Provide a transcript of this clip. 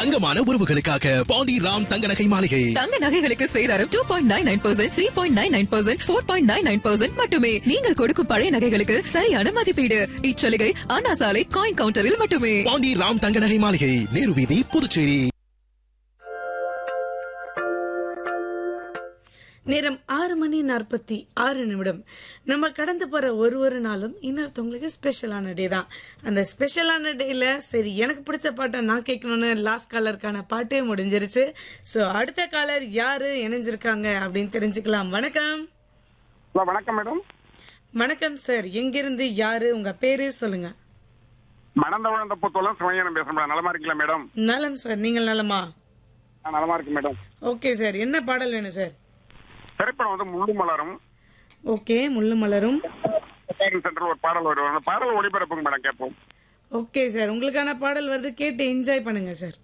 தங்கமான உறவுகளுக்காக பாண்டி ராம் தங்க நகை மாளிகை தங்க நகைகளுக்கு சேதாரம் two point nine nine percent three point nine nine percent four point nine nine percent மட்டுமே நீங்கள் கொடுக்கும் பழைய நகைகளுக்கு சரியான மதிப்பீடு இச்சலுகை அண்ணா சாலை காயின் கவுண்டரில் மட்டுமே பாண்டி ராம் தங்க நகை மாளிகை நேரு வீதி புதுச்சேரி நேரம் ஆறு மணி நாற்பத்தி ஆறு நிமிடம் நம்ம கடந்து போற ஒரு ஒரு நாளும் இன்னொருத்தவங்களுக்கு ஸ்பெஷலான டே தான் அந்த ஸ்பெஷலான டேல சரி எனக்கு பிடிச்ச பாட்டை நான் கேட்கணும்னு லாஸ்ட் காலருக்கான பாட்டே முடிஞ்சிருச்சு ஸோ அடுத்த காலர் யாரு இணைஞ்சிருக்காங்க அப்படின்னு தெரிஞ்சுக்கலாம் வணக்கம் ஹலோ வணக்கம் மேடம் வணக்கம் சார் எங்கிருந்து யாரு உங்க பேரு சொல்லுங்க மணந்த உழந்த புத்தூர்ல சிவஞானம் பேசுறேன் மேடம் நலமா இருக்கீங்களா மேடம் நலம் சார் நீங்கள் நலமா நான் நலமா இருக்கு மேடம் ஓகே சார் என்ன பாடல் வேணும் சார் திரைப்படம் வந்து முள்ளு மலரும் ஓகே முள்ளு மலரும் சென்டர் ஒரு பாடல் வரும் அந்த பாடல் ஒளிபரப்புங்க மேடம் கேட்போம் ஓகே சார் உங்களுக்கான பாடல் வருது கேட்டு என்ஜாய் பண்ணுங்க சார்